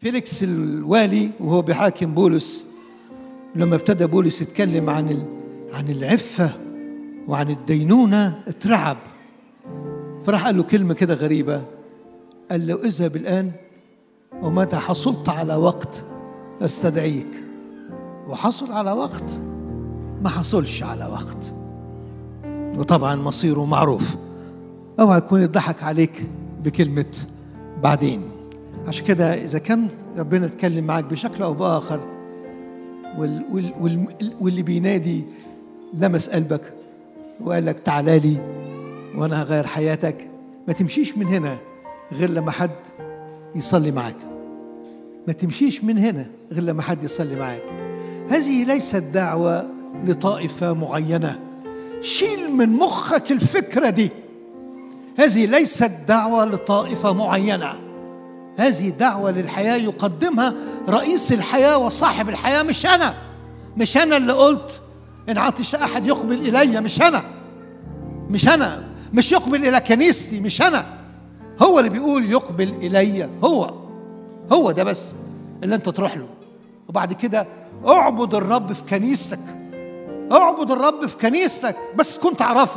فيليكس الوالي وهو بيحاكم بولس لما ابتدى بولس يتكلم عن ال... عن العفة وعن الدينونة اترعب فراح قال له كلمة كده غريبة قال له اذهب الآن ومتى حصلت على وقت استدعيك وحصل على وقت ما حصلش على وقت وطبعا مصيره معروف اوعى يكون يضحك عليك بكلمة بعدين عشان كده إذا كان ربنا اتكلم معاك بشكل أو بآخر وال وال وال واللي بينادي لمس قلبك وقال لك تعالى لي وأنا هغير حياتك ما تمشيش من هنا غير لما حد يصلي معاك ما تمشيش من هنا غير لما حد يصلي معاك هذه ليست دعوة لطائفة معينة شيل من مخك الفكرة دي هذه ليست دعوة لطائفة معينة هذه دعوة للحياة يقدمها رئيس الحياة وصاحب الحياة مش أنا مش أنا اللي قلت إن عطش أحد يقبل إلي مش أنا مش أنا مش يقبل إلى كنيستي مش أنا هو اللي بيقول يقبل إلي هو هو ده بس اللي أنت تروح له وبعد كده اعبد الرب في كنيستك اعبد الرب في كنيستك بس كنت تعرفه